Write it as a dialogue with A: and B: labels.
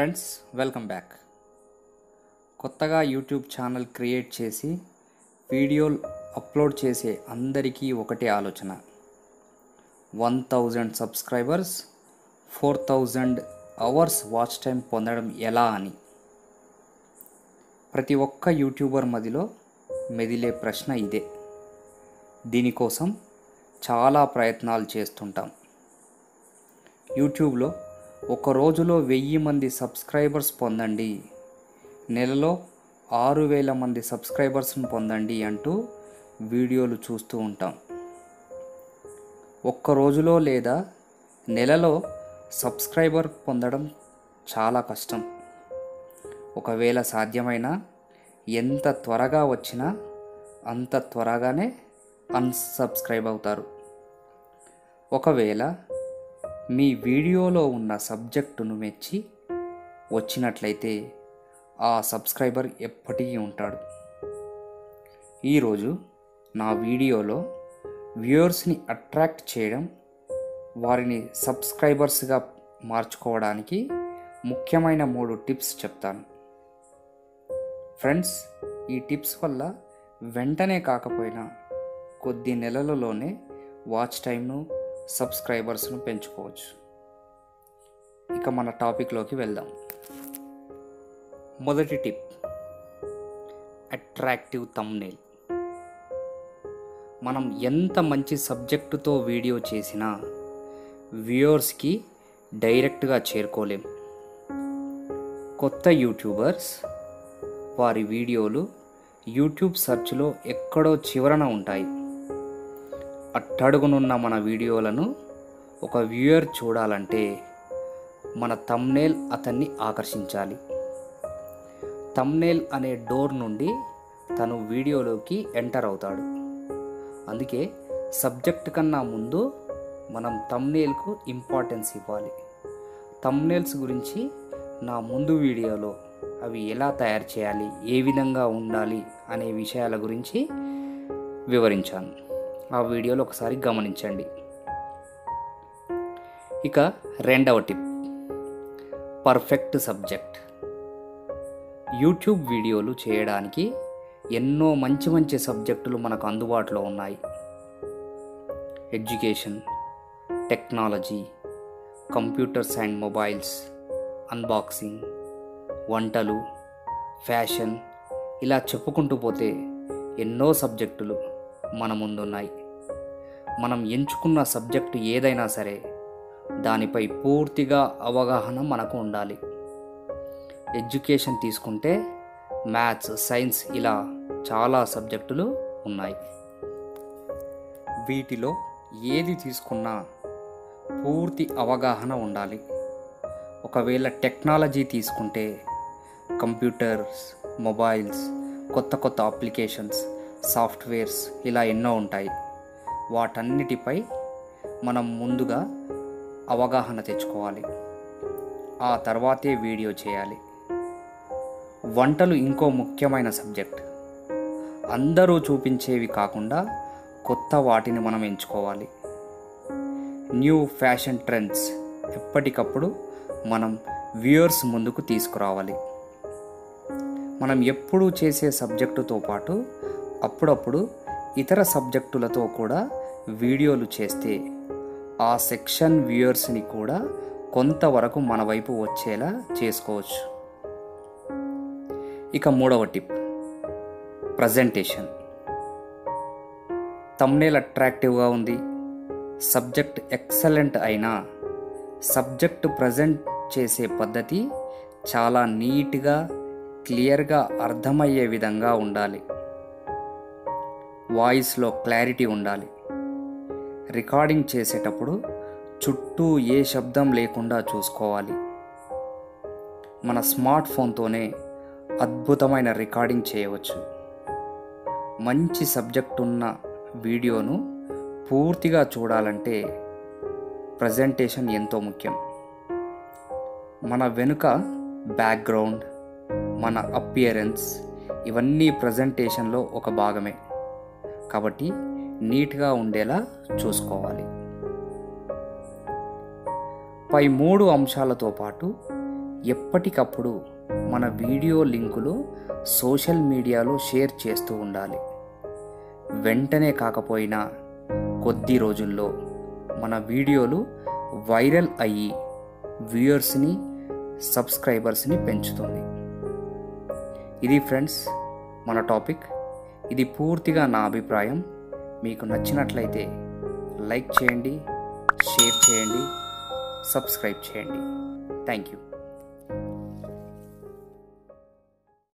A: friends welcome back కొత్తగా YouTube channel create చేసి వీడియోలు అప్లోడ్ చేసే అందరికీ ఒకటే ఆలోచన one thousand subscribers four thousand hours watch time పొందడం ఎలా అని ప్రతి ఒక్క యూట్యూబర్ మదిలో మెదిలే ప్రశ్న ఇదే దీనికోసం చాలా ప్రయత్నాలు చేస్తుంటాం యూట్యూబ్లో ఒక రోజులో వెయ్యి మంది సబ్స్క్రైబర్స్ పొందండి నెలలో ఆరు వేల మంది సబ్స్క్రైబర్స్ని పొందండి అంటూ వీడియోలు చూస్తూ ఉంటాం ఒక్క రోజులో లేదా నెలలో సబ్స్క్రైబర్ పొందడం చాలా కష్టం ఒకవేళ సాధ్యమైనా ఎంత త్వరగా వచ్చినా అంత త్వరగానే అన్సబ్స్క్రైబ్ అవుతారు ఒకవేళ మీ వీడియోలో ఉన్న సబ్జెక్టును మెచ్చి వచ్చినట్లయితే ఆ సబ్స్క్రైబర్ ఎప్పటికీ ఉంటాడు ఈరోజు నా వీడియోలో వ్యూవర్స్ని అట్రాక్ట్ చేయడం వారిని సబ్స్క్రైబర్స్గా మార్చుకోవడానికి ముఖ్యమైన మూడు టిప్స్ చెప్తాను ఫ్రెండ్స్ ఈ టిప్స్ వల్ల వెంటనే కాకపోయినా కొద్ది నెలలలోనే వాచ్ టైంను సబ్స్క్రైబర్స్ను పెంచుకోవచ్చు ఇక మన టాపిక్లోకి వెళ్దాం మొదటి టిప్ అట్రాక్టివ్ తమ్నేల్ మనం ఎంత మంచి సబ్జెక్టుతో వీడియో చేసినా వ్యూవర్స్కి డైరెక్ట్గా చేరుకోలేం కొత్త యూట్యూబర్స్ వారి వీడియోలు యూట్యూబ్ సెర్చ్లో ఎక్కడో చివరన ఉంటాయి అట్టడుగునున్న మన వీడియోలను ఒక వ్యూయర్ చూడాలంటే మన తమ్నేల్ అతన్ని ఆకర్షించాలి తమ్నేల్ అనే డోర్ నుండి తను వీడియోలోకి ఎంటర్ అవుతాడు అందుకే సబ్జెక్ట్ కన్నా ముందు మనం తమ్నేల్కు ఇంపార్టెన్స్ ఇవ్వాలి తమ్నేల్స్ గురించి నా ముందు వీడియోలో అవి ఎలా తయారు చేయాలి ఏ విధంగా ఉండాలి అనే విషయాల గురించి వివరించాను ఆ వీడియోలో ఒకసారి గమనించండి ఇక రెండవ టిప్ పర్ఫెక్ట్ సబ్జెక్ట్ యూట్యూబ్ వీడియోలు చేయడానికి ఎన్నో మంచి మంచి సబ్జెక్టులు మనకు అందుబాటులో ఉన్నాయి education technology computers and mobiles unboxing వంటలు ఫ్యాషన్ ఇలా చెప్పుకుంటూ పోతే ఎన్నో సబ్జెక్టులు మన ముందున్నాయి మనం ఎంచుకున్న సబ్జెక్టు ఏదైనా సరే దానిపై పూర్తిగా అవగాహన మనకు ఉండాలి ఎడ్యుకేషన్ తీసుకుంటే మ్యాథ్స్ సైన్స్ ఇలా చాలా సబ్జెక్టులు ఉన్నాయి వీటిలో ఏది తీసుకున్నా పూర్తి అవగాహన ఉండాలి ఒకవేళ టెక్నాలజీ తీసుకుంటే కంప్యూటర్స్ మొబైల్స్ కొత్త కొత్త అప్లికేషన్స్ సాఫ్ట్వేర్స్ ఇలా ఎన్నో ఉంటాయి వాటన్నిటిపై మనం ముందుగా అవగాహన తెచ్చుకోవాలి ఆ తర్వాతే వీడియో చేయాలి వంటలు ఇంకో ముఖ్యమైన సబ్జెక్ట్ అందరూ చూపించేవి కాకుండా కొత్త వాటిని మనం ఎంచుకోవాలి న్యూ ఫ్యాషన్ ట్రెండ్స్ ఎప్పటికప్పుడు మనం వ్యూయర్స్ ముందుకు తీసుకురావాలి మనం ఎప్పుడూ చేసే సబ్జెక్టుతో పాటు అప్పుడప్పుడు ఇతర సబ్జెక్టులతో కూడా వీడియోలు చేస్తే ఆ సెక్షన్ వ్యూయర్స్ని కూడా కొంతవరకు మన వైపు వచ్చేలా చేసుకోవచ్చు ఇక మూడవ టిప్ ప్రజెంటేషన్ తమ్నేల్ అట్రాక్టివ్గా ఉంది సబ్జెక్ట్ ఎక్సలెంట్ అయినా సబ్జెక్ట్ ప్రజెంట్ చేసే పద్ధతి చాలా నీట్గా క్లియర్గా అర్థమయ్యే విధంగా ఉండాలి వాయిస్లో క్లారిటీ ఉండాలి రికార్డింగ్ చేసేటప్పుడు చుట్టూ ఏ శబ్దం లేకుండా చూసుకోవాలి మన స్మార్ట్ ఫోన్తోనే అద్భుతమైన రికార్డింగ్ చేయవచ్చు మంచి సబ్జెక్ట్ ఉన్న వీడియోను పూర్తిగా చూడాలంటే ప్రజెంటేషన్ ఎంతో ముఖ్యం మన వెనుక బ్యాక్గ్రౌండ్ మన అపియరెన్స్ ఇవన్నీ ప్రజెంటేషన్లో ఒక భాగమే కాబట్టి నీట్గా ఉండేలా చూసుకోవాలి పై మూడు అంశాలతో పాటు ఎప్పటికప్పుడు మన వీడియో లింకులు సోషల్ మీడియాలో షేర్ చేస్తూ ఉండాలి వెంటనే కాకపోయినా కొద్ది రోజుల్లో మన వీడియోలు వైరల్ అయ్యి వ్యూయర్స్ని సబ్స్క్రైబర్స్ని పెంచుతుంది ఇది ఫ్రెండ్స్ మన టాపిక్ ఇది పూర్తిగా నా అభిప్రాయం మీకు నచ్చినట్లయితే లైక్ చేయండి షేర్ చేయండి సబ్స్క్రైబ్ చేయండి థ్యాంక్ యూ